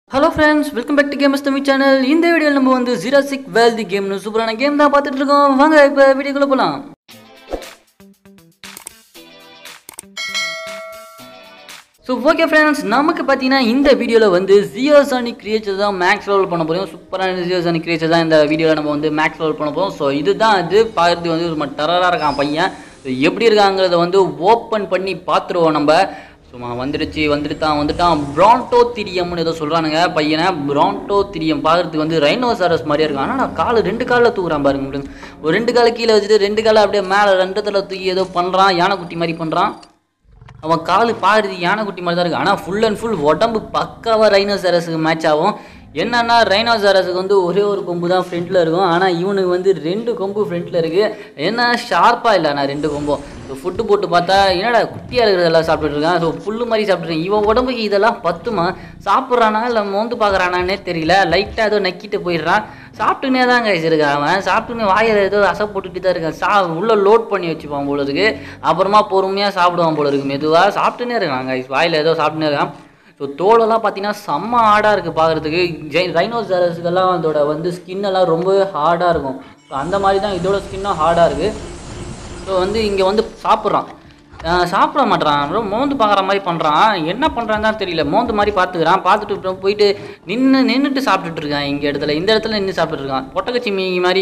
Hello friends welcome back to games Tamil channel இந்த வீடியோவில் நம்ம வந்து ஜீராசிக் வேல்தி கேம்னு சூப்பரான கேம் தான் பார்த்துட்டு இருக்கோம் வாங்க இப்போ வீடியோக்குள்ளே போகலாம் ஸோ ஓகே ஃப்ரெண்ட்ஸ் நமக்கு பார்த்தீங்கன்னா இந்த வீடியோவில் வந்து ஜியோசானிக் கிரியேச்சர் தான் மேக்ஸ் லெவல் பண்ண போகிறோம் சூப்பரான ஜியோசானிக் கிரியேச்சர் தான் இந்த வீடியோவில் நம்ம வந்து மேக்ஸ் லெவல் பண்ண போகிறோம் ஸோ இதுதான் அது பார்த்து வந்து ஒரு டரராக இருக்கான் பையன் So, எப்படி இருக்காங்கிறத வந்து ஓப்பன் பண்ணி பார்த்துருவோம் நம்ம சும்மா வந்துடுச்சு வந்துட்டான் வந்துட்டான் பிராண்டோ திரியம்னு ஏதோ சொல்கிறானுங்க பையனை பிராண்டோ திரியம் பார்க்கறதுக்கு வந்து ரைனோசாரஸ் மாதிரியே இருக்கும் ஆனால் நான் காலை ரெண்டு காலில் தூக்குறான் பாருங்க உங்களுக்கு. ஒரு ரெண்டு காலை கீழே வச்சுட்டு ரெண்டு காலை அப்படியே மேலே ரெண்டு தலை தூக்கி ஏதோ பண்ணுறான் யானைக்குட்டி மாதிரி பண்ணுறான் அவன் காலு பாடுது யானைக்குட்டி மாதிரி தான் இருக்கு ஆனால் ஃபுல் அண்ட் ஃபுல் உடம்பு பக்காவாக ரைனோசாரஸுக்கு மேட்ச் ஆகும் என்னன்னா ரைனோசாரஸுக்கு வந்து ஒரே ஒரு கொம்பு தான் ஃப்ரண்ட்டில் இருக்கும் ஆனால் இவனுக்கு வந்து ரெண்டு கொம்பு ஃப்ரண்ட்டில் இருக்குது என்ன ஷார்ப்பாக இல்லை நான் ரெண்டு கொம்பும் ஃபுட்டு போட்டு பார்த்தா என்னடா குட்டியாக இருக்கிறதெல்லாம் சாப்பிட்டுட்டு இருக்கான் ஸோ புல்லு மாதிரி சாப்பிட்டுருக்கேன் இவன் உடம்புக்கு இதெல்லாம் பத்துமா சாப்பிட்றானா இல்லை மோந்து பார்க்குறானானே தெரியல லைட்டாக ஏதோ நக்கிட்டு போயிடுறான் சாப்பிட்டுனே தான் கைஸ் இருக்கான் அவன் சாப்பிட்டுன்னு வாயில் ஏதோ அசை போட்டுட்டு தான் இருக்கான் சா உள்ளே லோட் பண்ணி வச்சுப்பான் போல இருக்கு அப்புறமா பொறுமையாக சாப்பிடுவான் போல இருக்கு மெதுவாக சாப்பிட்டுனே இருக்கான் கைஸ் வாயில் ஏதோ சாப்பிட்டுனே இருக்கான் ஸோ தோலெல்லாம் பார்த்தீங்கன்னா செம்ம ஹார்டாக இருக்குது பார்க்குறதுக்கு ஜெய் ரைனோசாரஸுக்கெல்லாம் அதோட வந்து ஸ்கின்னெல்லாம் ரொம்ப ஹார்டாக இருக்கும் ஸோ அந்த மாதிரி தான் இதோட ஸ்கின்னும் ஹார்டாக இருக்குது ஸோ வந்து இங்கே வந்து சாப்பிட்றான் ஆஹ் சாப்பிட மாட்றான் ரொம்ப மோந்து பார்க்குற மாதிரி பண்ணுறான் என்ன பண்ணுறான்னு தான் தெரியல மோந்து மாதிரி பார்த்துக்கிறான் பார்த்துட்டு அப்புறம் போயிட்டு நின்று நின்றுட்டு சாப்பிட்டுட்டு இருக்கான் இங்கே இடத்துல இந்த இடத்துல நின்று சாப்பிட்டுட்டு இருக்கான் பொட்டக்கச்சி மீங்கி மாதிரி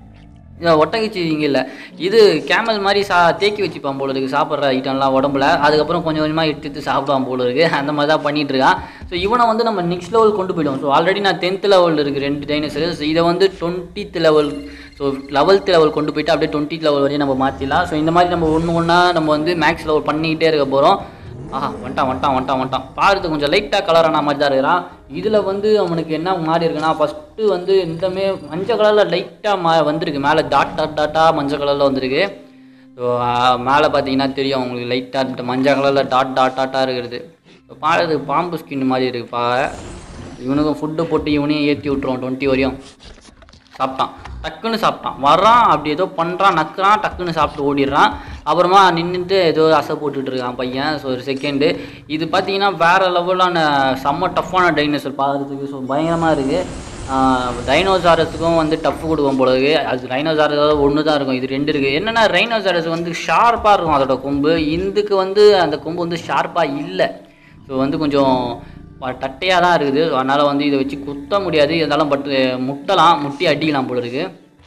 இல்லை ஒட்டகச்சி இங்கே இல்லை இது கேமல் மாதிரி சா தேக்கி வச்சுப்பான் போல இருக்குது சாப்பிட்ற ஐட்டம்லாம் உடம்புல அதுக்கப்புறம் கொஞ்சம் கொஞ்சமாக எடுத்து சாப்பிடுவான் போல இருக்குது அந்த மாதிரி தான் பண்ணிட்டு இருக்கான் ஸோ இவனை வந்து நம்ம நெக்ஸ்ட் லெவல் கொண்டு போயிடுவோம் ஸோ ஆல்ரெடி நான் டென்த் லெவலில் இருக்குது ரெண்டு டைனோசர் ஸோ இதை வந்து டுவெண்ட்டித் லெவல் ஸோ லெவல்த் லெவல் கொண்டு போயிட்டு அப்படியே டுவெண்ட்டி லெவல் வரையும் நம்ம மாற்றிடலாம் ஸோ இந்த மாதிரி நம்ம ஒன்று ஒன்றா நம்ம வந்து மேக்ஸ் லெவல் பண்ணிக்கிட்டே இருக்க போகிறோம் ஆஹா வந்துட்டான் வந்துட்டான் வந்துட்டான் வந்துட்டான் பார்த்து கொஞ்சம் லைட்டாக கலரான மாதிரி தான் இருக்கிறான் இதில் வந்து அவனுக்கு என்ன மாறி இருக்குன்னா ஃபஸ்ட்டு வந்து இந்தமே மஞ்சள் கலரில் லைட்டாக மா வந்திருக்கு மேலே டாட் டாட் டாட்டாக மஞ்சள் கலரில் வந்திருக்கு ஸோ மேலே பார்த்தீங்கன்னா தெரியும் உங்களுக்கு லைட்டாக மஞ்சள் கலரில் டாட் டாட் டாட்டாக இருக்கிறது ஸோ பார்க்கறதுக்கு பாம்பு ஸ்கின் மாதிரி இருக்குப்பா இவனுக்கும் ஃபுட்டு போட்டு இவனையும் ஏற்றி விட்ருவோம் டுவெண்ட்டி வரையும் சாப்பிட்டான் டக்குன்னு சாப்பிட்டான் வர்றான் அப்படி ஏதோ பண்ணுறான் நக்குறான் டக்குன்னு சாப்பிட்டு ஓடிடுறான் அப்புறமா நின்றுட்டு ஏதோ அசை போட்டுட்டு இருக்கான் பையன் ஸோ ஒரு செகண்டு இது பார்த்தீங்கன்னா வேறு லெவலான செம்ம டஃப்பான டைனோசர் பார்க்குறதுக்கு ஸோ பயங்கரமாக இருக்குது டைனோசாரஸுக்கும் வந்து டஃப் கொடுக்கும் போல இருக்கு அது ரைனோசாரஸ் ஒன்று தான் இருக்கும் இது ரெண்டு இருக்குது என்னென்னா ரைனோசாரஸ் வந்து ஷார்ப்பாக இருக்கும் அதோட கொம்பு இதுக்கு வந்து அந்த கொம்பு வந்து ஷார்ப்பாக இல்லை ஸோ வந்து கொஞ்சம் தட்டையாக தான் இருக்குது ஸோ அதனால் வந்து இதை வச்சு குத்த முடியாது இருந்தாலும் பட் முட்டலாம் முட்டி அடிக்கலாம் போல இருக்குது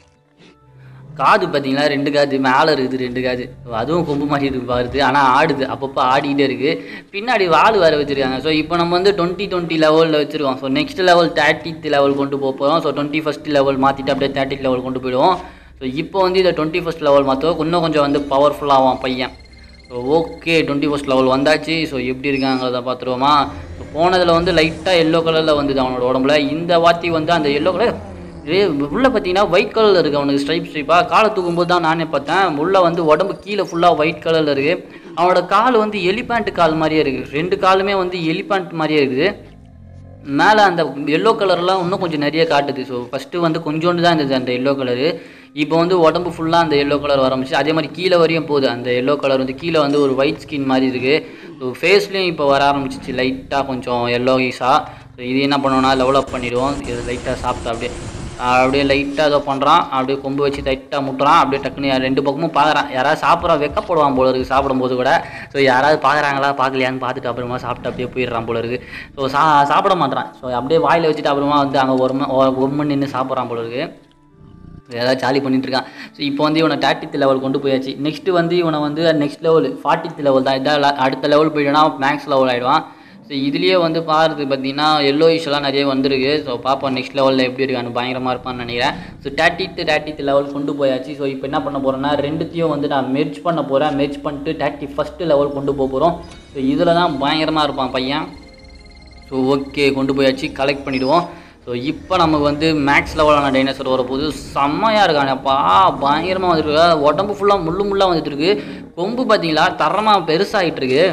காது பார்த்தீங்களா ரெண்டு காது மேலே இருக்குது ரெண்டு காது அதுவும் கொம்பு மாதிரி இருக்கு பாருது ஆனால் ஆடுது அப்பப்போ ஆடிக்கிட்டே இருக்குது பின்னாடி வால் வேறு வச்சுருக்காங்க ஸோ இப்போ நம்ம வந்து டுவெண்ட்டி டுவெண்ட்டி லெவலில் வச்சுருக்கோம் so next level thirtieth level கொண்டு போக போகிறோம் ஸோ டுவெண்ட்டி ஃபஸ்ட் லெவல் மாற்றிட்டு அப்படியே தேர்ட்டி லெவல் கொண்டு போயிடுவோம் ஸோ இப்போ வந்து இதை டுவெண்ட்டி ஃபஸ்ட் லெவல் மாற்றுவோம் இன்னும் கொஞ்சம் வந்து பவர்ஃபுல்லாகும் பையன் so okay twenty first level வந்தாச்சு ஸோ எப்படி இருக்காங்கிறத பார்த்துருவோமா ஸோ போனதில் வந்து லைட்டாக எல்லோ கலரில் வந்தது அவனோட உடம்புல இந்த வாத்தி வந்து அந்த எல்லோ கலர் உள்ளே பார்த்தீங்கன்னா ஒயிட் கலரில் இருக்குது அவனுக்கு ஸ்ட்ரைப் ஸ்ட்ரைப்பாக காலை தூக்கும்போது தான் நானே பார்த்தேன் உள்ளே வந்து உடம்பு கீழே ஃபுல்லாக ஒயிட் கலரில் இருக்குது அவனோட கால் வந்து எலிபேண்ட் கால் மாதிரியே இருக்குது ரெண்டு காலுமே வந்து எலிபேண்ட் மாதிரியே இருக்குது மேலே அந்த எல்லோ கலர்லாம் இன்னும் கொஞ்சம் நிறைய காட்டுது ஸோ ஃபஸ்ட்டு வந்து கொஞ்சோண்டு தான் இருந்தது அந்த எல்லோ கலரு இப்போ வந்து உடம்பு ஃபுல்லாக அந்த எல்லோ கலர் வர ஆரம்பிச்சு அதே மாதிரி கீழே வரையும் போகுது அந்த எல்லோ கலர் வந்து கீழே வந்து ஒரு ஒயிட் ஸ்கின் மாதிரி இருக்குது ஸோ ஃபேஸ்லேயும் இப்போ வர ஆரம்பிச்சிச்சு லைட்டாக கொஞ்சம் எல்லோயிஸாக ஸோ இது என்ன பண்ணுவோம்னா லெவலப் பண்ணிவிடுவோம் இது லைட்டாக சாப்பிட்டு அப்படியே அப்படியே லைட்டாக ஏதோ பண்ணுறான் அப்படியே கொம்பு வச்சு லைட்டாக முட்டுறான் அப்படியே டக்குன்னு ரெண்டு பக்கமும் பார்க்குறான் யாராவது சாப்பிட்றான் வெக்கப்படுவான் போல இருக்குது சாப்பிடும்போது கூட ஸோ யாராவது பார்க்குறாங்களா பார்க்கலையான்னு பார்த்துட்டு அப்புறமா சாப்பிட்டு அப்படியே போயிடுறான் போல இருக்குது ஸோ சா சாப்பிட மாட்டான் ஸோ அப்படியே வாயில் வச்சுட்டு அப்புறமா வந்து அங்கே ஒரு மணி ஒரு மணி நின்று சாப்பிட்றான் போல இருக்குது ஏதாவது ஜாலி பண்ணிட்டு இருக்கான் ஸோ இப்போ வந்து இவனை தேர்ட்டித் லெவல் கொண்டு போயாச்சு நெக்ஸ்ட்டு வந்து இவனை வந்து நெக்ஸ்ட் லெவல் ஃபார்ட்டித் லெவல் தான் இதான் அடுத்த லெவல் போயிட்டோன்னா மேக்ஸ் லெவல் ஆகிடுவான் ஸோ இதுலேயே வந்து பார்த்து பார்த்தீங்கன்னா எல்லோ எல்லாம் நிறைய வந்திருக்கு ஸோ பார்ப்போம் நெக்ஸ்ட் லெவலில் எப்படி இருக்கான்னு பயங்கரமாக இருப்பான்னு நினைக்கிறேன் ஸோ தேர்ட்டித் தேர்ட்டித் லெவல் கொண்டு போயாச்சு ஸோ இப்போ என்ன பண்ண போகிறேன்னா ரெண்டுத்தையும் வந்து நான் மெர்ச் பண்ண போகிறேன் மெர்ச் பண்ணிட்டு தேர்ட்டி ஃபஸ்ட்டு லெவல் கொண்டு போக போகிறோம் ஸோ இதில் தான் பயங்கரமாக இருப்பான் பையன் ஸோ ஓகே கொண்டு போயாச்சு கலெக்ட் பண்ணிவிடுவோம் ஸோ இப்போ நமக்கு வந்து மேக்ஸ் லெவலான டைனோசர் வரப்போது செம்மையாக இருக்கானப்பா பயங்கரமாக வந்துட்டு இருக்கு உடம்பு ஃபுல்லாக முள்ளு முள்ளாக வந்துட்டு இருக்கு கொம்பு பார்த்தீங்களா தரமாக பெருசாகிட்டு இருக்கு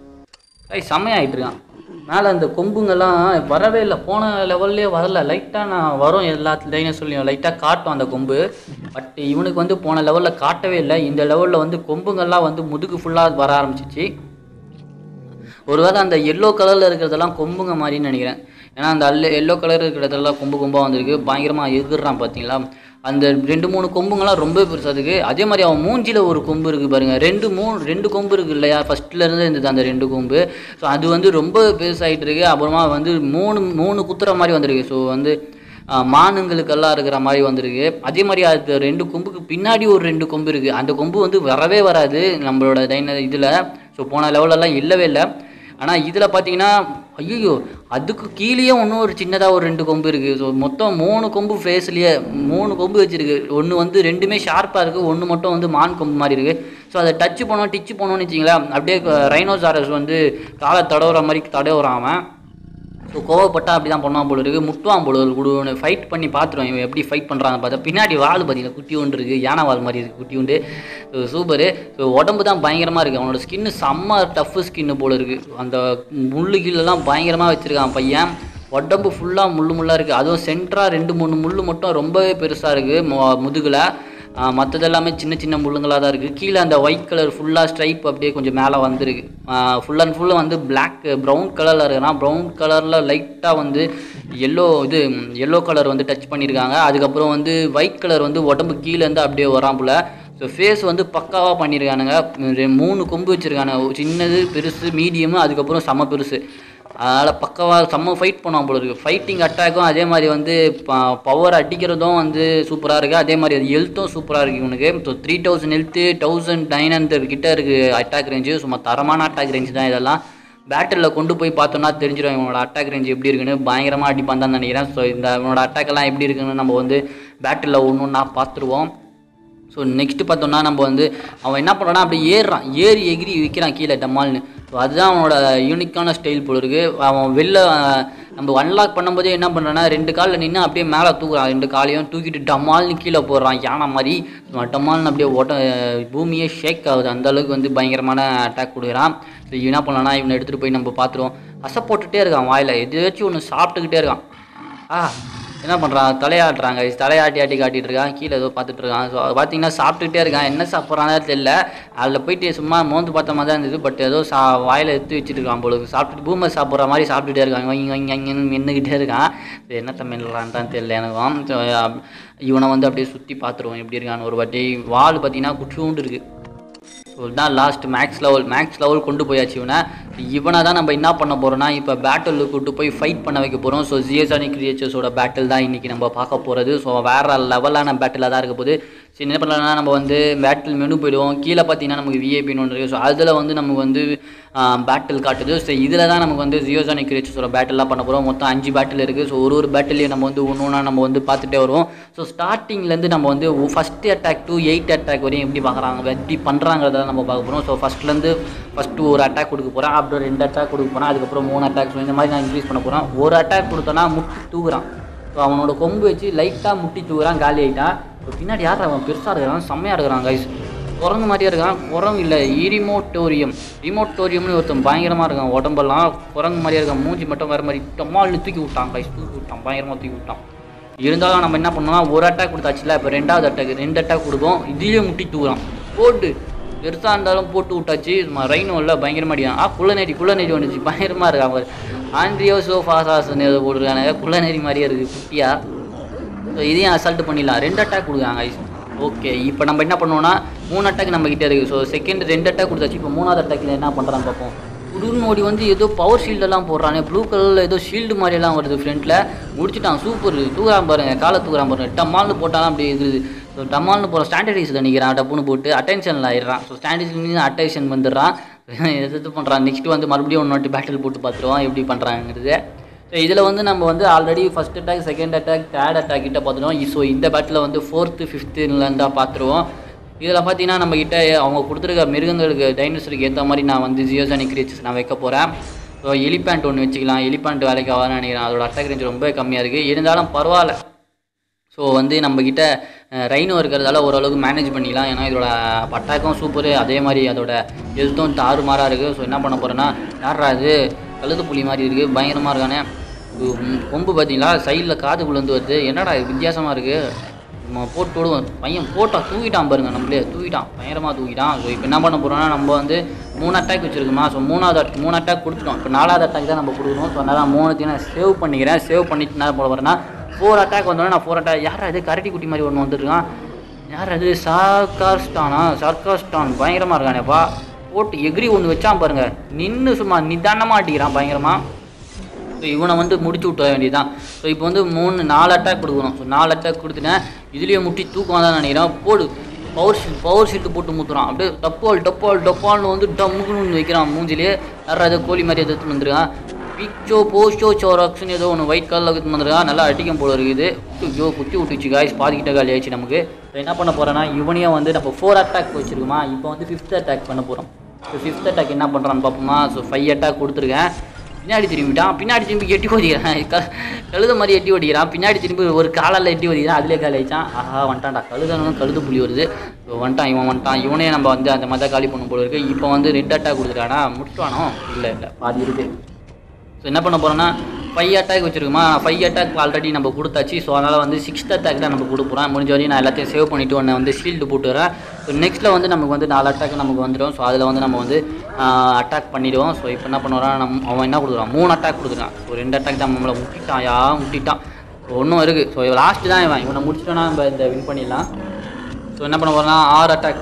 ஐய் செம்மையாகிட்டு இருக்கான் மேலே அந்த கொம்புங்கெல்லாம் வரவே இல்லை போன லெவல்லே வரல லைட்டாக நான் வரும் எல்லா டைனோசர்லையும் லைட்டாக காட்டும் அந்த கொம்பு பட் இவனுக்கு வந்து போன லெவலில் காட்டவே இல்லை இந்த லெவலில் வந்து கொம்புங்கள்லாம் வந்து முதுகு ஃபுல்லாக வர ஆரம்பிச்சிச்சு ஒருவேளை அந்த எல்லோ கலரில் இருக்கிறதெல்லாம் கொம்புங்க மாதிரின்னு நினைக்கிறேன் ஏன்னா அந்த அல்ல எல்லோ கலர் இருக்கிற இடத்துல கொம்பு கொம்பாக வந்திருக்கு பயங்கரமாக எகுறான் பார்த்தீங்களா அந்த ரெண்டு மூணு கொம்புங்களாம் ரொம்ப பெருசாக இருக்குது அதே மாதிரி அவன் மூஞ்சியில் ஒரு கொம்பு இருக்குது பாருங்கள் ரெண்டு மூணு ரெண்டு கொம்பு இருக்குது இல்லையா ஃபஸ்ட்டில் இருந்து இருந்தது அந்த ரெண்டு கொம்பு ஸோ அது வந்து ரொம்ப பெருசாகிட்டு இருக்கு அப்புறமா வந்து மூணு மூணு குத்துற மாதிரி வந்திருக்கு ஸோ வந்து ஆஹ், மானுங்களுக்கெல்லாம் இருக்கிற மாதிரி வந்திருக்கு அதே மாதிரி அது ரெண்டு கொம்புக்கு பின்னாடி ஒரு ரெண்டு கொம்பு இருக்குது அந்த கொம்பு வந்து வரவே வராது நம்மளோட டைன இதில் ஸோ போன லெவலெல்லாம் இல்லவே இல்லை ஆனால் இதில் பார்த்தீங்கன்னா ஐயோ அதுக்கு கீழேயே இன்னும் ஒரு சின்னதாக ஒரு ரெண்டு கொம்பு இருக்குது ஸோ மொத்தம் மூணு கொம்பு ஃபேஸ்லேயே மூணு கொம்பு வச்சிருக்கு ஒன்று வந்து ரெண்டுமே ஷார்ப்பாக இருக்குது ஒன்று மட்டும் வந்து மான் கொம்பு மாதிரி இருக்குது ஸோ அதை டச் பண்ணோம் டிச்சு பண்ணோன்னு வச்சிங்களேன் அப்படியே ரைனோசாரஸ் வந்து காலை தடவுற மாதிரி தடவுறான் அவன் ஸோ கோவப்பட்டா அப்படி தான் பண்ணுவான் போல இருக்கு முட்டுவான் போல இருக்கு குடுன்னு ஃபைட் பண்ணி பார்த்துருவான் இவன் எப்படி ஃபைட் பண்ணுறாங்க பார்த்தா பின்னாடி வால் பார்த்தீங்கன்னா குட்டி ஒன்று இருக்குது யானை வால் மாதிரி இருக்குது குட்டி உண்டு ஸோ சூப்பரு ஸோ உடம்பு தான் பயங்கரமாக இருக்குது அவனோட ஸ்கின்னு செம்ம டஃப்பு ஸ்கின்னு போல இருக்குது அந்த முள்ளு கீழெல்லாம் பயங்கரமாக வச்சுருக்கான் பையன் உடம்பு ஃபுல்லாக முள்ளு முள்ளாக இருக்குது அதுவும் சென்டராக ரெண்டு மூணு முள்ளு மட்டும் ரொம்பவே பெருசாக இருக்குது முதுகில் மற்றது எல்லாமே சின்ன சின்ன முள்ளுங்களாக தான் இருக்குது கீழே அந்த ஒயிட் கலர் ஃபுல்லாக ஸ்ட்ரைப் அப்படியே கொஞ்சம் மேலே வந்திருக்கு ஃபுல் அண்ட் ஃபுல்லாக வந்து பிளாக் ப்ரௌன் கலரில் இருக்குன்னா ப்ரௌன் கலரில் லைட்டாக வந்து எல்லோ இது எல்லோ கலர் வந்து டச் பண்ணியிருக்காங்க அதுக்கப்புறம் வந்து ஒயிட் கலர் வந்து உடம்பு கீழேருந்து அப்படியே வரான் போல ஸோ ஃபேஸ் வந்து பக்காவாக பண்ணியிருக்கானுங்க ரெ- மூணு கொம்பு வச்சுருக்கானுங்க சின்னது பெருசு மீடியமு அதுக்கப்புறம் செம பெருசு அதனால் பக்கவாக செம்ம ஃபைட் பண்ணுவான் போல இருக்குது ஃபைட்டிங் அட்டாக்கும் அதே மாதிரி வந்து பவர் அடிக்கிறதும் வந்து சூப்பராக இருக்குது அதே மாதிரி அது ஹெல்த்தும் சூப்பராக இருக்குது இவனுக்கு so three thousand health thousand nine hundred கிட்ட இருக்குது அட்டாக் ரேஞ்சு சும்மா தரமான அட்டாக் ரேஞ்சு தான் இதெல்லாம் பேட்டிலில் கொண்டு போய் பார்த்தோம்னா தெரிஞ்சிடும் இவனோட அட்டாக் ரேஞ்ச் எப்படி இருக்குன்னு பயங்கரமாக அடிப்பான் தான் நினைக்கிறேன் ஸோ இந்த இவனோட attack எல்லாம் எப்படி இருக்குன்னு நம்ம வந்து பேட்டிலில் ஒன்று ஒன்றா பார்த்துருவோம் ஸோ நெக்ஸ்ட்டு பார்த்தோம்னா நம்ம வந்து அவன் என்ன பண்ணுறான்னா அப்படியே ஏறுறான் ஏறி எகிரி விற்கிறான் கீழே டம்மால்னு ஸோ அதுதான் அவனோட யூனிக்கான ஸ்டைல் போல இருக்கு அவன் வெளில அஹ், நம்ம அன்லாக் பண்ணும்போதே என்ன பண்ணுறான்னா ரெண்டு காலில் நின்று அப்படியே மேலே தூக்குறான் ரெண்டு காலையும் தூக்கிட்டு டம்மால்னு கீழே போடுறான் யானை மாதிரி அவன் டம்மால்னு அப்படியே ஓட்ட பூமியே ஷேக் ஆகுது அந்த அளவுக்கு வந்து பயங்கரமான அட்டாக் கொடுக்குறான் ஸோ இவன் என்ன பண்ணலான்னா இவனை எடுத்துகிட்டு போய் நம்ம பார்த்துருவோம் அசை போட்டுகிட்டே இருக்கான் வாயில் எதாச்சும் ஒன்று சாப்பிட்டுக்கிட்டே இருக்கான் ஆ என்ன பண்ணுறான் தலையாட்டுறாங்க தலையாட்டி ஆட்டி காட்டிட்டு இருக்கான் கீழே ஏதோ பார்த்துட்டு இருக்கான் ஸோ பார்த்தீங்கன்னா சாப்பிட்டுக்கிட்டே இருக்கான் என்ன சாப்பிட்றானே தெரியல அதில் போயிட்டு சும்மா மோந்து பார்த்த மாதிரி தான் இருந்தது பட் ஏதோ சா வாயில் எடுத்து வச்சுட்டு இருக்கான் பொழுது சாப்பிட்டுட்டு பூமர் சாப்பிட்ற மாதிரி சாப்பிட்டுட்டே இருக்கான் இவன் இங்கே இங்கே இங்கேன்னு மென்னுக்கிட்டே இருக்கான் இது என்ன தமிழ்லான்தான் தெரியல எனக்கும் ஸோ இவனை வந்து அப்படியே சுற்றி பார்த்துருவோம் எப்படி இருக்கான்னு ஒரு வாட்டி வால் பார்த்தீங்கன்னா குட்டியூண்டு இருக்குது ஸோ தான் last max level max level கொண்டு போயாச்சு இவனை இவனை தான் நம்ம என்ன பண்ண போகிறோம்னா இப்போ பேட்டில் கூட்டு போய் ஃபைட் பண்ண வைக்க போகிறோம் ஸோ ஜிஎஸ்ஆனி கிரியேச்சர்ஸோட பேட்டில் தான் இன்றைக்கி நம்ம பார்க்க போகிறது ஸோ வேறு லெவலான பேட்டிலாக தான் இருக்க போகுது சரி என்ன பண்ணலாம்னா நம்ம வந்து பேட்டில் மெனு போயிடுவோம் கீழே பார்த்தீங்கன்னா நமக்கு விஐபின்னு ஒன்று இருக்குது ஸோ அதில் வந்து நமக்கு வந்து பேட்டில் காட்டுது ஸோ இதில் தான் நமக்கு வந்து ஜியோசானி கிரியேச்சர்ஸோட பேட்டிலாம் பண்ண போகிறோம் மொத்தம் அஞ்சு பேட்டில் இருக்குது ஸோ ஒரு ஒரு பேட்டிலையும் நம்ம வந்து ஒன்று ஒன்றா நம்ம வந்து பார்த்துட்டே வருவோம் ஸோ ஸ்டார்டிங்லேருந்து நம்ம வந்து first attack to eight attack வரையும் எப்படி பார்க்குறாங்க எப்படி பண்ணுறாங்கிறத நம்ம பார்க்க போகிறோம் ஸோ ஃபஸ்ட்லேருந்து ஃபஸ்ட்டு ஒரு அட்டாக் கொடுக்க போகிறேன் அப்புறம் ரெண்டு அட்டாக் கொடுக்க போகிறேன் அதுக்கப்புறம் மூணு அட்டாக் இந்த மாதிரி நான் இன்க்ரீஸ் பண்ண போகிறேன் ஒரு அட்டாக் கொடுத்தோன்னா முட்டி தூக்குறான் ஸோ அவனோட கொம்பு வச்சு லைட்டாக முட்டி தூக்குறான் காலி ஆகிட்டான் இப்போ பின்னாடி யார் அவன் பெருசாக இருக்கிறான் செம்மையாக இருக்கிறான் கைஸ் குரங்கு மாதிரியே இருக்கான் குரங்கு இல்லை இரிமோட்டோரியம் ரிமோட்டோரியம்னு ஒருத்தன் பயங்கரமாக இருக்கான் உடம்பெல்லாம் குரங்கு மாதிரியே இருக்கான் மூஞ்சி மட்டும் வேறு மாதிரி டம்மால்னு தூக்கி விட்டான் கைஸ் தூக்கி விட்டான் பயங்கரமாக தூக்கி விட்டான் இருந்தாலும் நம்ம என்ன பண்ணோம்னா ஒரு அட்டாக் கொடுத்தாச்சுல இப்போ ரெண்டாவது அட்டாக் ரெண்டு அட்டாக் கொடுப்போம் இதுலேயே முட்டி தூக்குறான் போட்டு பெருசாக இருந்தாலும் போட்டு விட்டாச்சு ரைனும் இல்லை பயங்கரமாக அடிக்கான் ஆ குள்ளநேரி குள்ளநேரி வந்துச்சு பயங்கரமாக இருக்கா அவர் ஆண்ட்ரியோ சோஃபாசாஸ்ன்னு ஏதோ போட்டிருக்காங்க குள்ளநேரி மாதிரியே இருக்குது குட்டியாக ஸோ இதையும் அசால்ட் பண்ணிடலாம் ரெண்டு அட்டாக் கொடுக்குறாங்க ஐஸ் ஓகே இப்போ நம்ம என்ன பண்ணுவோம்னா மூணு அட்டாக் நம்ம கிட்டே இருக்குது ஸோ செகண்ட் ரெண்டு அட்டாக் கொடுத்தாச்சு இப்போ மூணாவது அட்டாக்கில் என்ன பண்ணுறான்னு பார்ப்போம் குடுநோடி வந்து ஏதோ பவர் ஷீல்டெல்லாம் போடுறானே ப்ளூ கலரில் ஏதோ ஷீல்டு மாதிரியெல்லாம் வருது ஃப்ரண்ட்டில் முடிச்சுட்டான் சூப்பர் தூக்குறான் பாருங்க காலை தூக்குறான் பாருங்க டம்மால்னு போட்டாலும் அப்படி இது ஸோ டம்மால்னு போகிற ஸ்டாண்டர்டைஸில் நிற்கிறான் டப்புன்னு போட்டு அட்டென்ஷனில் ஆயிடுறான் ஸோ ஸ்டாண்டர்டைஸ் அட்டென்ஷன் வந்துடுறான் எது பண்ணுறான் நெக்ஸ்ட் வந்து மறுபடியும் ஒன்று வாட்டி பேட்டில் போட்டு பார்த்துருவான் எப்படி பண்ணுறாங்கிறது ஸோ இதில் வந்து நம்ம வந்து already first attack second attack third attack கிட்ட பார்த்துருவோம் ஸோ இந்த பேட்டில் வந்து ஃபோர்த்து ஃபிஃப்த்துலேருந்தா பார்த்துருவோம் இதில் பார்த்தீங்கன்னா நம்ம கிட்ட அவங்க கொடுத்துருக்க மிருகங்களுக்கு டைனோசருக்கு ஏற்ற மாதிரி நான் வந்து ஜியோசானிக் கிரியேச்சர்ஸ் நான் வைக்க போகிறேன் ஸோ எலிபேண்ட் ஒன்று வச்சுக்கலாம் எலிபேண்ட் வேலைக்கு ஆகாதுன்னு நினைக்கிறேன் அதோட அட்டாக் ரேஞ்ச் ரொம்ப கம்மியாக இருக்குது இருந்தாலும் பரவாயில்ல ஸோ வந்து நம்மக்கிட்ட ரைனோ இருக்கிறதால ஓரளவுக்கு மேனேஜ் பண்ணிக்கலாம் ஏன்னா இதோட பட்டாக்கம் சூப்பரு அதே மாதிரி அதோட ஹெல்த்தும் தாறுமாறாக இருக்குது ஸோ என்ன பண்ண போகிறேன்னா யாரா இது கழுது புலி மாதிரி இருக்குது பயங்கரமாக இருக்கானே இது, ம், கொம்பு பார்த்தீங்களா சைடில் காதுக்குள்ளேருந்து வருது என்னடா இது வித்தியாசமாக இருக்குது நம்ம போட்டு விடுவோம் பையன் போட்டா தூக்கிட்டான் பாருங்க நம்மளே தூக்கிட்டான் பயங்கரமாக தூக்கிட்டான் ஸோ இப்போ என்ன பண்ண போகிறோம்னா நம்ம வந்து மூணு அட்டாக் வச்சுருக்கோமா ஸோ மூணாவது at- மூணு அட்டாக் கொடுத்துட்டோம் இப்போ நாலாவது அட்டாக் தான் நம்ம கொடுக்கணும் ஸோ அதனால் மூணுத்தையும் நான் சேவ் பண்ணிக்கிறேன் சேவ் பண்ணிட்டு என்ன போட போகிறேன்னா ஃபோர் அட்டாக் வந்தோடனே நான் ஃபோர் அட்டாக் யார் அது கரடி குட்டி மாதிரி ஒன்று வந்துருக்கான் யார் அது சார்காஸ்டானா சார்காஸ்டான் பயங்கரமாக இருக்கானேப்பா போட்டு எகிரி ஒன்று வச்சான் பாருங்க நின்று சும்மா நிதானமாக அடிக்கிறான் பயங்கரமாக ஸோ இவனை வந்து முடிச்சு விட்டுற வேண்டியதுதான் ஸோ இப்போ வந்து மூணு நாலு அட்டாக் கொடுக்கணும் ஸோ நாலு அட்டாக் கொடுத்துட்டேன் இதுலேயே முட்டி தூக்கம் தான் நினைக்கிறேன் போடு பவர் ஷீல்ட் பவர் ஷீல்டு போட்டு முத்துறான் அப்படியே டப்பால் டப்பால் டப்பால்னு வந்து டம்முக்குன்னு ஒன்று வைக்கிறான் மூஞ்சிலே யாராவது கோழி மாதிரி எடுத்து வந்துருக்கான் பிச்சோ போஸ்டோ சோராக்ஸ்னு ஏதோ ஒன்று ஒயிட் கலரில் எடுத்து வந்துருக்கான் நல்லா அடிக்கும் போல இருக்குது ஐயோ குத்தி விட்டுச்சு காய்ஸ் பாதிக்கிட்ட காலி ஆயிடுச்சு நமக்கு இப்போ என்ன பண்ண போகிறேன்னா இவனையே வந்து நம்ம ஃபோர் அட்டாக் வச்சிருக்கோமா இப்போ வந்து ஃபிஃப்த் அட்டாக் பண்ண போகிறோம் ஸோ ஃபிஃப்த் அட்டாக் என்ன பண்ணுறான்னு பார்ப்போமா ஸோ ஃபைவ் அட்டாக் கொடுத்துருக்கேன் பின்னாடி திரும்பிட்டான் பின்னாடி திரும்பி எட்டி ஓடிக்கிறான் க கழுத மாதிரி எட்டி ஓடிக்கிறான் பின்னாடி திரும்பி ஒரு காலால் எட்டி ஓடிக்கிறான் அதிலே காலி ஆயிடுச்சான் ஆஹா வந்துட்டான்டா கழுதனும் கழுது புலி வருது இப்போ வந்துட்டான் இவன் வந்துட்டான் இவனே நம்ம வந்து அந்த மாதிரி தான் காலி பண்ண போல இருக்கு இப்போ வந்து ரெட் அட்டாக் கொடுத்துட்டானா முடிச்சுட்டானோ இல்லை இல்லை பாதி இருக்கு ஸோ என்ன பண்ண போகிறோன்னா ஃபைவ் அட்டாக் வச்சிருக்கோமா ஃபைவ் அட்டாக் ஆல்ரெடி நம்ம கொடுத்தாச்சு ஸோ அதனால் வந்து சிக்ஸ்த் அட்டாக் தான் நம்ம கொடுக்குறோம் முடிஞ்ச வரையும் நான் எல்லாத்தையும் சேவ் பண்ணிவிட்டு ஒன்று வந்து ஷீல்டு போட்டுறேன் ஸோ நெக்ஸ்ட்டில் வந்து நமக்கு வந்து நாலு அட்டாக் நமக்கு வந்துடும் ஸோ அதில் வந்து நம்ம வந்து அட்டாக் பண்ணிவிடுவோம் ஸோ இப்போ என்ன பண்ணுறான் நம்ம அவன் என்ன கொடுக்குறான் மூணு அட்டாக் கொடுக்குறான் ஸோ ரெண்டு அட்டாக் தான் நம்மளை முட்டிட்டான் யா முட்டிட்டான் ஒன்றும் இருக்குது ஸோ லாஸ்ட்டு தான் இவன் இவனை முடிச்சிட்டோன்னா நம்ம இந்த வின் பண்ணிடலாம் ஸோ என்ன பண்ண போகிறோம்னா ஆறு அட்டாக்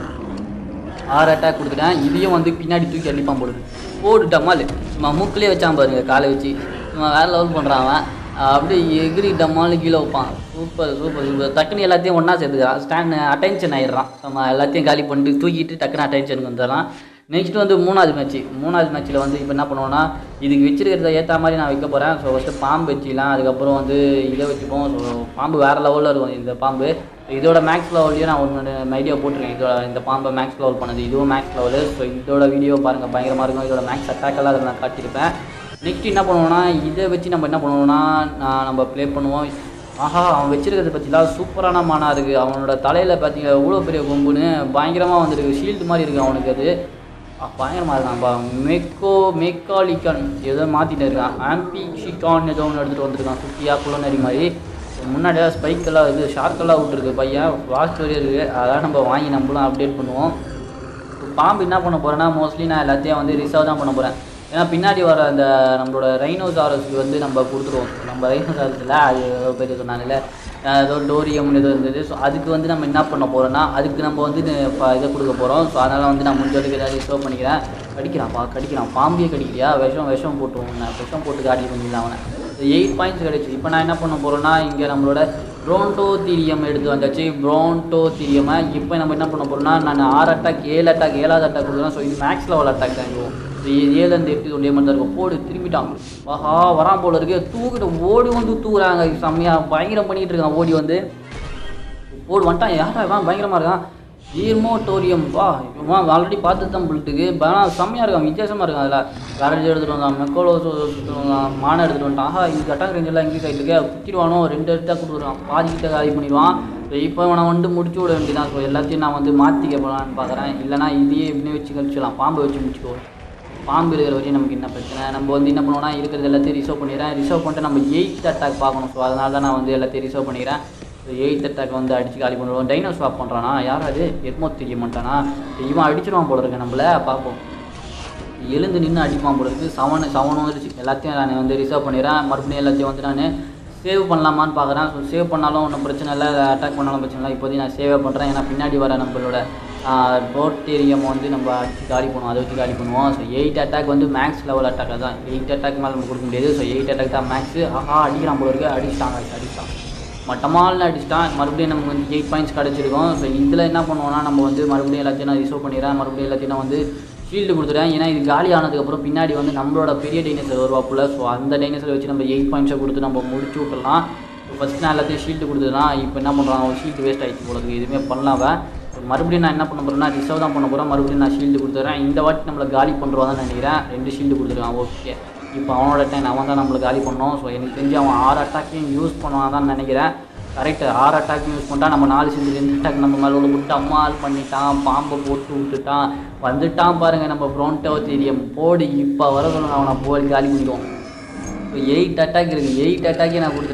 ஆறு அட்டாக் கொடுத்துட்டேன் இதையும் வந்து பின்னாடி தூக்கி அடிப்பான் போடுது போடு டம்மால் சும்மா மூக்கிலே வச்சான் பாருங்க காலை வச்சு சும்மா வேறு லெவல் பண்ணுறான் அவன் அப்படியே எகிரி டம்மால் கீழே வைப்பான் சூப்பர் சூப்பர் சூப்பர் டக்குன்னு எல்லாத்தையும் ஒன்றா சேர்த்துக்கிறான் ஸ்டாண்ட் அட்டென்ஷன் ஆயிடுறான் நம்ம எல்லாத்தையும் காலி பண்ணிட்டு தூக்கிட்டு டக்குன்னு அட்டென்ஷனுக்கு வந்துடுறான் நெக்ஸ்ட் வந்து மூணாவது மேட்ச் மூணாவது மேட்ச்சில் வந்து இப்போ என்ன பண்ணுவோம்னா இதுக்கு வச்சிருக்கிறத ஏற்ற மாதிரி நான் வைக்க போகிறேன் ஸோ ஃபஸ்ட்டு பாம்பு வச்சிக்கலாம் அதுக்கப்புறம் வந்து இதை வச்சுப்போம் ஸோ பாம்பு வேறு லெவலில் இருக்கும் இந்த பாம்பு இதோட மேக்ஸ் லெவல்லையும் நான் ஒன்று ஐடியா போட்டிருக்கேன் இதோட இந்த பாம்பை மேக்ஸ் லெவல் பண்ணது இதுவும் மேக்ஸ் லெவலு ஸோ இதோட வீடியோ பாருங்கள் பயங்கரமாக இருக்கும் இதோட மேக்ஸ் அட்டாக்கெல்லாம் அதில் நான் காட்டியிருப்பேன் நெக்ஸ்ட் என்ன பண்ணுவோம்னா இதை வச்சு நம்ம என்ன பண்ணுவோம்னா நான் நம்ம ப்ளே பண்ணுவோம் ஆஹா அவன் வச்சிருக்கிறத பற்றிலாம் சூப்பரான மானா இருக்குது அவனோட தலையில் பார்த்தீங்க எவ்வளோ பெரிய கொம்புன்னு பயங்கரமாக வந்துருக்கு ஷீல்டு மாதிரி இருக்குது அவனுக்கு அது ஆ, பயங்கரமாக இருக்கான்ப்பா மெக்கோ மெக்காலிக்கன் ஏதோ மாற்றிட்டு இருக்கான் ஆம்பி ஷிகான் ஏதோ ஒன்று எடுத்துகிட்டு வந்திருக்கான் குட்டியாக குள்ளநரி மாதிரி முன்னாடியே ஸ்பைக்கெல்லாம் இது ஷார்க்கெல்லாம் விட்டுருக்கு பையன் வாஸ்ட் வரையும் இருக்குது அதெல்லாம் நம்ம வாங்கி நம்மளும் அப்டேட் பண்ணுவோம் பாம்பு என்ன பண்ண போகிறேன்னா மோஸ்ட்லி நான் எல்லாத்தையும் வந்து ரிசர்வ் தான் பண்ண போகிறேன் ஏன்னா பின்னாடி வர அந்த நம்மளோட ரைனோசாரஸ்க்கு வந்து நம்ம கொடுத்துருவோம் நம்ம ரைனோசாரஸில் அது ஏதோ பேர் சொன்னாங்கல்ல அஹ் ஏதோ டோரியம் ஏதோ இருந்தது ஸோ அதுக்கு வந்து நம்ம என்ன பண்ண போகிறோம்னா அதுக்கு நம்ம வந்து இது ப- இதை கொடுக்க போகிறோம் ஸோ அதனால் வந்து நான் முடிஞ்ச வரைக்கும் ஏதாவது ரிசர்வ் பண்ணிக்கிறேன் கடிக்கிறான் பா கடிக்கிறான் பாம்பியே கடிக்கிறியா விஷம் விஷம் போட்டுருவோம் நான் விஷம் போட்டு காடி பண்ணிடலாம் அவனை எயிட் பாயிண்ட்ஸ் கிடச்சி இப்போ நான் என்ன பண்ண போகிறேன்னா இங்கே நம்மளோட ப்ரோன்டோ தீரியம் எடுத்து வந்தாச்சு ப்ரோன்டோ தீரியமை இப்போ நம்ம என்ன பண்ண போகிறோம்னா நான் ஆறு அட்டாக் ஏழு அட்டாக் ஏழாவது அட்டாக் கொடுக்குறேன் ஸோ இது மேக்ஸ் லெவல் அட்டாக் தான் இதுவும் ஸோ ஏழுலேருந்து எட்டு ஒன்றே மாதிரி தான் இருக்கும் போடு திரும்பிட்டான் ஆஹா வரான் போல இருக்கு தூக்கிட்டு ஓடி வந்து தூக்குறாங்க செம்மையாக பயங்கரம் பண்ணிக்கிட்டு இருக்கான் ஓடி வந்து போடு வந்துட்டான் யாரா இவன் பயங்கரமாக இருக்கான் ஈர்மோட்டோரியம் வா இவன் ஆல்ரெடி பார்த்து தான் புல்ட்டுக்கு ஆனால் செம்மையாக இருக்கான் வித்தியாசமாக இருக்கான் அதில் வேரேஜ் எடுத்துகிட்டு வந்தான் மெக்கோலோ எடுத்துகிட்டு வந்தான் மானை எடுத்துகிட்டு வந்துட்டான் ஆஹா இது அட்டாக் ரேஞ்ச் எல்லாம் இங்கிலீஷ் ஆகிட்டு இருக்கு குத்திடுவானோ ரெண்டு எடுத்தா கொடுத்துருவான் பாதி கிட்ட காலி பண்ணிடுவான் ஸோ இப்போ இவனை வந்து முடிச்சு விட வேண்டியதான் ஸோ எல்லாத்தையும் நான் வந்து மாற்றிக்க போகலான்னு பார்க்குறேன் இல்லைனா இதையே இப்படியே வச்சு கழிச்சிடலாம் பாம்பை வச்சு முடிச்சுக்கோ பாம்பு இருக்கிற வரையும் நமக்கு என்ன பிரச்சனை நம்ம வந்து என்ன பண்ணுவோம்னா இருக்கிறது எல்லாத்தையும் ரிசர்வ் பண்ணிடுறேன் ரிசர்வ் பண்ணிட்டு நம்ம எயித் அட்டாக் பார்க்கணும் ஸோ அதனால தான் நான் வந்து எல்லாத்தையும் ரிசர்வ் பண்ணிக்கிறேன் எயித் அட்டாக் வந்து அடிச்சு காலி பண்ணுவோம் டைனோ ஸ்வாப் பண்ணுறானா யார் அது எத்மோ தெரிய மாட்டானா இவன் அடிச்சிருவான் போல இருக்கு நம்மள பார்ப்போம் எழுந்து நின்று அடிப்பான் போல இருக்கு செவன் செவனும் வந்துருச்சு எல்லாத்தையும் நான் வந்து ரிசர்வ் பண்ணிடுறேன் மறுபடியும் எல்லாத்தையும் வந்து நான் சேவ் பண்ணலாமான்னு பார்க்குறேன் ஸோ சேவ் பண்ணாலும் ஒன்றும் பிரச்சனை இல்லை அட்டாக் பண்ணாலும் பிரச்சனை இல்லை இப்போதைக்கு நான் சேவே பண்ணுறேன் ஏன்னா பின்னாடி வர நம்மளோட போட்டேரியம் வந்து நம்ம அடிச்சு காலி பண்ணுவோம் அதை வச்சு காலி பண்ணுவோம் ஸோ எயிட் அட்டாக் வந்து மேக்ஸ் லெவல் அட்டாக் தான் எயிட் அட்டாக் மேலே நம்ம கொடுக்க முடியாது ஸோ எயிட் அட்டாக் தான் மேக்ஸு ஆஹா அடிக்கிறான் போல இருக்கு அடிச்சிட்டாங்க அடிச்சிட்டான் மட்டமால்னு அடிச்சிட்டான் மறுபடியும் நமக்கு வந்து எயிட் பாயிண்ட்ஸ் கிடச்சிருக்கும் ஸோ இதில் என்ன பண்ணுவோம்னா நம்ம வந்து மறுபடியும் எல்லாத்தையும் நான் ரிசர்வ் பண்ணிடுறேன் மறுபடியும் எல்லாத்தையும் நான் வந்து ஷீல்டு கொடுத்துறேன் ஏன்னா இது காலி ஆனதுக்கப்புறம் பின்னாடி வந்து நம்மளோட பெரிய டைனோசர் வருவாப்புல ஸோ அந்த டைனோசரை வச்சு நம்ம எயிட் பாயிண்ட்ஸை கொடுத்து நம்ம முடிச்சு விட்டுலாம் ஃபஸ்ட் நான் எல்லாத்தையும் ஷீல்டு கொடுத்துதான் இப்போ என்ன பண்ணுறான் அவன் ஷீல்டு வேஸ்ட் ஆகிடுச்சு போல இருக்கு எதுவுமே பண்ணலாம் அவன். மறுபடியும் நான் என்ன பண்ண போகிறேன்னா ரிசர்வ் தான் பண்ண போகிறேன் மறுபடியும் நான் ஷீல்டு கொடுத்துறேன் இந்த வாட்டி நம்மளை காலி பண்ணுறோம் நினைக்கிறேன் ரெண்டு ஷீல்டு கொடுத்துருக்கான் ஓகே இப்போ அவனோட டைம் அவன் தான் நம்மளை காலி பண்ணோம் ஸோ எனக்கு தெரிஞ்சு அவன் ஆறு அட்டாக்கையும் யூஸ் பண்ணுவான் தான் நினைக்கிறேன் கரெக்ட் ஆறு அட்டாக் யூஸ் பண்ணிட்டா நம்ம நாலு செஞ்சு ரெண்டு அட்டாக் நம்ம மேலே உள்ள விட்டு அம்மாள் பண்ணிட்டான் பாம்பை போட்டு விட்டுட்டான் வந்துட்டான் பாருங்க நம்ம ப்ரோன்டோ தெரியும் போடு இப்போ வர சொல்லணும் அவனை போய் காலி பண்ணிடுவோம் இப்போ எயிட் அட்டாக் இருக்குது எயிட் அட்டாக்கே நான் கொடுத்துட்டேன்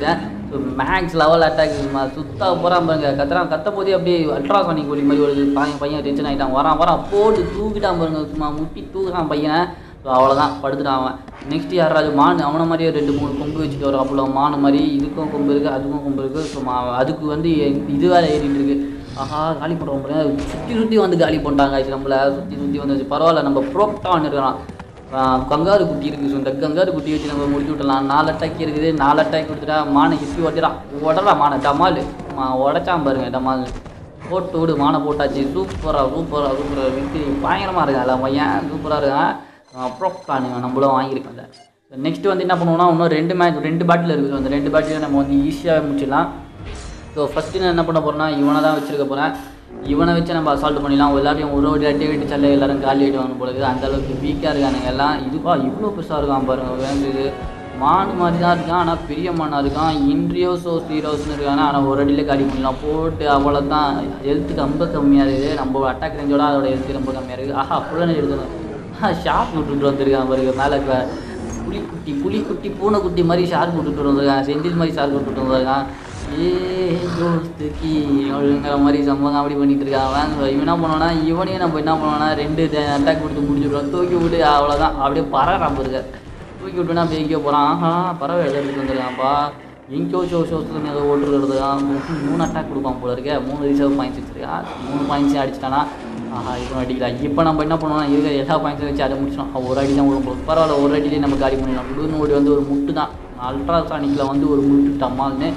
ஸோ மேக்ஸ் லெவல் அட்டாக் சுத்தா போகிறான் பாருங்க கத்துறான் கத்த போதே அப்படியே அல்ட்ராசானிக் ஒளி மாதிரி வருது பையன் பையன் டென்ஷன் ஆகிட்டான் வரான் வரான் போட்டு தூக்கிட்டான் பாருங்க சும்மா முட்டி தூக்குறான் பையனை ஸோ அவ்வளோதான் படுத்துட்டான் அவன் நெக்ஸ்ட் யாராவது மான் அவனை மாதிரியே ரெண்டு மூணு கொம்பு வச்சுட்டு வரும் அவ்வளோ மான் மாதிரி இதுக்கும் கொம்பு இருக்குது அதுக்கும் கொம்பு இருக்குது ஸோ அதுக்கு வந்து இது வேறு ஏறிட்டு இருக்கு ஆஹா காலி பண்ணுறோம் பாருங்க சுற்றி சுற்றி வந்து காலி பண்ணிட்டாங்க ஆச்சு நம்மளை சுற்றி சுற்றி வந்து பரவாயில்ல நம்ம ப்ரோப்டான் இருக்கலாம் ஆஹ் கங்காரு குட்டி இருக்குது ஸோ இந்த கங்காரு குட்டி வச்சு நம்ம முடிச்சு விட்டலாம் நாலு அட்டாக்கி இருக்குது நாலு அட்டாக்கி கொடுத்துட்டா மானை ஹிஸ்ட்ரி உடறான் உடறா மானை டமால் மா உடச்சான் பாருங்க டமால் போட்டு விடு மானை போட்டாச்சு சூப்பராக சூப்பராக சூப்பராக விற்று பயங்கரமாக இருக்கான் எல்லாம் பையன் சூப்பராக இருக்கான் அப்புறம் பிளானுங்க நம்மளும் வாங்கியிருக்கோம்ல நெக்ஸ்ட் வந்து என்ன பண்ணுவோம்னா இன்னும் ரெண்டு மேட்ச் ரெண்டு பேட்டில் இருக்குது அந்த ரெண்டு பேட்டில் நம்ம வந்து ஈஸியாக முடிச்சிடலாம் ஸோ ஃபஸ்ட்டு நான் என்ன பண்ண போகிறேன்னா இவனை தான் வச்சிருக்க போகிறேன் இவனை வச்சு நம்ம அசால்ட் பண்ணிடலாம் எல்லாரையும் ஒரு ஒரு அட்டி வெட்டி சல்ல எல்லாரும் காலி ஆகிடுவாங்க போல இருக்குது அந்த அளவுக்கு வீக்காக இருக்கானுங்க எல்லாம் இதுப்பா இவ்வளோ பெருசாக இருக்கான் பாருங்க வேண்டியது மான் மாதிரி தான் இருக்கான் ஆனால் பெரிய மானாக இருக்கான் இன்ட்ரியோஸ் ஹீரோஸ்னு இருக்காங்க ஆனால் ஒரு அடியில் காலி பண்ணலாம் போட்டு அவ்வளோ தான் ஹெல்த்து ரொம்ப கம்மியாக இருக்குது நம்ம அட்டாக் ரேஞ்சோட அதோட ஹெல்த்து ரொம்ப கம்மியாக இருக்குது ஆஹா அப்படிலாம் எடுத்துக்கணும் ஷார்ப் விட்டுட்டு வந்திருக்கான் பாருங்க மேலே புலிக்குட்டி புலிக்குட்டி பூனைக்குட்டி மாதிரி ஷார்க் விட்டுட்டு வந்திருக்கான் செந்தில் மாதிரி ஷார்க் விட்டுட்டு வந்திருக்கான் ஏ தோஸ்துக்கி அப்படிங்கிற மாதிரி சம்பவம் காமெடி பண்ணிட்டு இருக்கான் அவன் இவன் என்ன பண்ணுவானா இவனையும் நம்ம என்ன பண்ணுவானா ரெண்டு அட்டாக் கொடுத்து முடிச்சுடுவோம் தூக்கி விட்டு அவ்வளோதான் அப்படியே பறவை இருக்க தூக்கி விட்டுனா அப்படியே எங்கேயோ போகிறான் ஆஹா பறவை எடுத்துட்டு வந்துருக்கான்ப்பா எங்கேயோ ஷோ ஷோஸில் ஏதோ ஓட்டுருக்கிறதுக்கான் மூணு அட்டாக் கொடுப்பான் போல இருக்க மூணு ரிசர்வ் பாயிண்ட்ஸ் வச்சிருக்கான் மூணு பாயிண்ட்ஸையும் அடிச்சிட்டானா ஆஹா இவன் அடிக்கலாம் இப்போ நம்ம என்ன பண்ணுவோம் இருக்கிற எல்லா பாயிண்ட்ஸும் வச்சு அதை முடிச்சிடும் அவன் ஒரு அடி தான் விடும் போது பரவாயில்ல ஒரு அடியிலே நம்ம காலி பண்ணிடலாம் விடுன்னு ஓடி வந்து ஒரு முட்டு தான் அல்ட்ராசானிக்கில் வந்து ஒரு முட்டு டம்மால்னு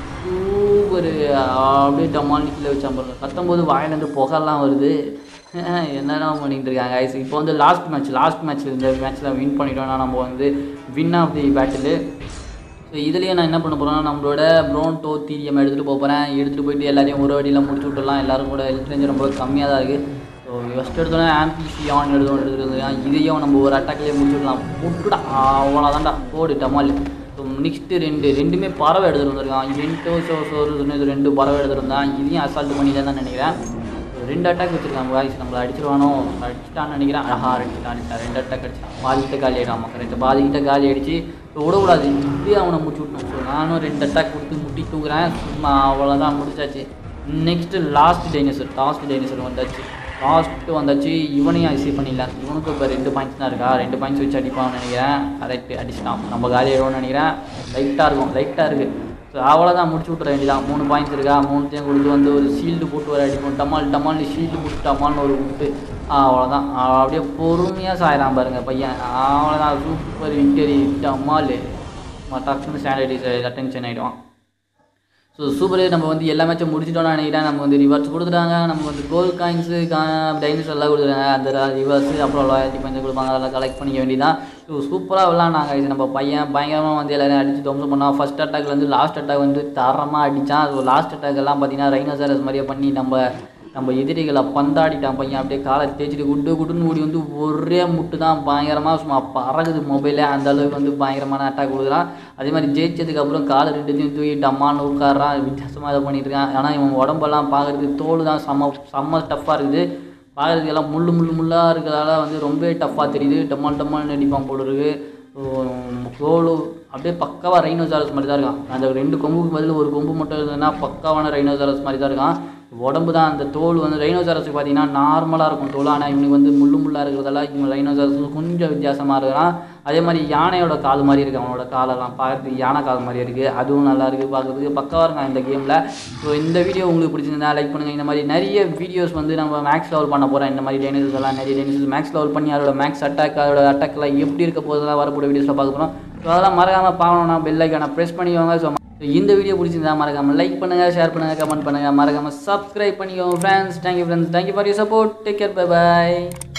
சூப்பர் அப்படியே டம்மால் கீழே வச்சான் பாருங்க கத்தும்போது வாயிலேருந்து புகைலாம் வருது என்னென்ன பண்ணிட்டு இருக்காங்க guys. இப்போ வந்து லாஸ்ட் மேட்ச் லாஸ்ட் மேட்ச் இந்த மேட்ச்சில் வின் பண்ணிட்டோம்னா நம்ம வந்து win of the battle so இதுலேயே நான் என்ன பண்ண போகிறேன்னா நம்மளோட ப்ரோன்டோ தீரியம் எடுத்துகிட்டு போக போகிறேன் எடுத்துகிட்டு போயிட்டு எல்லாரையும் ஒரு வழியில் முடிச்சு விட்டுடலாம் எல்லாரும் கூட ஹெல்த் ரேஞ்ச் ரொம்ப கம்மியாக தான் இருக்குது ஸோ ஃபஸ்ட் எடுத்தோன்னே ஆம்பிசி ஆன் எடுத்தோம் எடுத்துகிட்டு இதையும் நம்ம ஒரு அட்டாக்லேயே முடிச்சு விடலாம் போட்டுடா அவ்வளோதான்டா போடு டமால் ஸோ நெக்ஸ்ட்டு ரெண்டு ரெண்டுமே பறவை எடுத்துகிட்டு வந்திருக்கான் என்டோ ஷோ சோறு இது ரெண்டு பறவை எடுத்துகிட்டு இருந்தான் இதையும் அசால்ட் பண்ணி தான் நினைக்கிறேன் ரெண்டு அட்டாக் வச்சிருக்காங்க வாய்ஸ் நம்மளை அடிச்சிருவானோ அடிச்சிட்டான்னு நினைக்கிறேன் ஆஹா அடிச்சிட்டான் அடிச்சிட்டான் ரெண்டு அட்டாக் அடிச்சிட்டான் பாதிக்கிட்ட காலி ஆகிடும் கரெக்ட் பாதிக்கிட்ட காலி அடிச்சு இப்போ விடக்கூடாது இப்படியே அவனை முடிச்சு விட்டணும் ஸோ நானும் ரெண்டு அட்டாக் கொடுத்து முட்டி தூக்குறேன் சும்மா அவ்வளோதான் முடிச்சாச்சு next last dinosaur last dinosaur வந்தாச்சு லாஸ்ட்டு வந்தாச்சு இவனையும் அசீவ் பண்ணிடலாம் இவனுக்கு இப்போ ரெண்டு பாயிண்ட்ஸ் தான் இருக்கா ரெண்டு பாயிண்ட்ஸ் வச்சு அடிப்பான்னு நினைக்கிறேன் கரெக்ட் அடிச்சிட்டான் நம்ம காலி ஆகிடுவோம்னு நினைக்கிறேன் லைட்டாக இருக்கும் லைட்டாக இருக்குது ஸோ அவ்வளோதான் முடிச்சு விட்ற வேண்டியதான் மூணு பாயிண்ட்ஸ் இருக்கா மூணுத்தையும் கொடுத்து வந்து ஒரு ஷீல்டு போட்டு ஒரு அடிப்போம் டமால் டமால்னு ஷீல்டு போட்டு டமால்னு ஒரு விட்டு அவ்வளோதான் அப்படியே பொறுமையாக சாயிறான் பாருங்க பையன் அவ்வளோதான் சூப்பர் விக்டரி டமால் டக்குன்னு ஸ்டாண்டர்டைஸ் அட்டென்ஷன் ஆகிடுவான் ஸோ சூப்பர் நம்ம வந்து எல்லா மேட்சும் முடிச்சிட்டோம்னு நினைக்கிறேன் நம்ம வந்து ரிவர்ஸ் கொடுத்துட்டாங்க நம்ம வந்து கோல் காயின்ஸு டைனஸ் எல்லாம் கொடுத்துருக்காங்க அந்த ரிவர்ஸு அப்புறம் லாயல்ட்டி பாயிண்ட்ஸ் கொடுப்பாங்க அதெல்லாம் கலெக்ட் பண்ணிக்க வேண்டியதான் ஸோ சூப்பராக விளாண்டாங்க இது நம்ம பையன் பயங்கரமாக வந்து எல்லாரையும் அடிச்சு துவம்சம் பண்ணான் ஃபர்ஸ்ட் அட்டாக்லேருந்து லாஸ்ட் அட்டாக் வந்து தரமாக அடித்தான் ஸோ லாஸ்ட் அட்டாக் எல்லாம் பார்த்தீங்கன்னா ரைனோசரஸ் மாதிரியே பண்ணி நம்ம நம்ம எதிரிகளை பந்தாடிட்டான் பையன் அப்படியே காலை தேய்ச்சிட்டு குட்டு குட்டுன்னு ஓடி வந்து ஒரே முட்டு தான் பயங்கரமாக சும்மா பறகுது மொபைலே அந்த அளவுக்கு வந்து பயங்கரமான அட்டாக் கொடுக்குறான் அதே மாதிரி ஜெயிச்சதுக்கு அப்புறம் காலை ரெண்டுத்தையும் தூக்கி டம்மான்னு உட்காடுறான் வித்தியாசமாக இதை பண்ணிட்டு இருக்கான் ஆனால் இவன் உடம்பெல்லாம் பார்க்குறதுக்கு தோல் தான் செம்ம செம்ம டஃப்பாக இருக்குது பார்க்குறதுக்கு எல்லாம் முள்ளு முள்ளு முள்ளாக இருக்கிறதால வந்து ரொம்ப டஃப்பாக தெரியுது டம்மால் டம்மால் அடிப்பான் போல இருக்கு தோல் அப்படியே பக்காவாக ரைனோசாரஸ் மாதிரி தான் இருக்கான் அந்த ரெண்டு கொம்புக்கு பதில் ஒரு கொம்பு மட்டும் இருந்ததுன்னா பக்காவான ரைனோசாரஸ் மாதிரி தான் இருக்கான் உடம்பு தான் அந்த தோல் வந்து ரைனோசாரஸுக்கு பார்த்தீங்கன்னா நார்மலாக இருக்கும் தோல் ஆனால் இவனுக்கு வந்து முள்ளு முள்ளாக இருக்கிறதால இவங்க ரைனோசாரஸ் கொஞ்சம் வித்தியாசமாக இருக்கிறான் அதே மாதிரி யானையோட கால் மாதிரி இருக்குது அவனோட காலெல்லாம் பார்க்கறதுக்கு யானை கால் மாதிரி இருக்குது அதுவும் நல்லா இருக்குது பார்க்கறதுக்கு பக்கவாக இருக்கான் இந்த கேமில் ஸோ இந்த வீடியோ உங்களுக்கு பிடிச்சிருந்தா லைக் பண்ணுங்கள் இந்த மாதிரி நிறைய வீடியோஸ் வந்து நம்ம மேக்ஸ் லெவல் பண்ண போகிறோம் இந்த மாதிரி டைனோசர்ஸ் எல்லாம் நிறைய டைனோசர்ஸ் மேக்ஸ் லெவல் பண்ணி அதோட மேக்ஸ் அட்டாக் அதோட அட்டாக்லாம் எப்படி இருக்க போகுதுலாம் வரக்கூடிய வீடியோஸில் பார்க்க போகிறோம் ஸோ அதெல்லாம் மறக்காமல் பார்க்கணும்னா பெல் ஐக்கான ப்ரெஸ் பண்ணிக்கோங்க ஸோ இந்த வீடியோ பிடிச்சிருந்தா மறக்காமல் லைக் பண்ணுங்கள் ஷேர் பண்ணுங்கள் கமெண்ட் பண்ணுங்கள் மறக்காமல் சப்ஸ்கிரைப் பண்ணிக்கோங்க friends thank you friends thank you for you support take care bye bye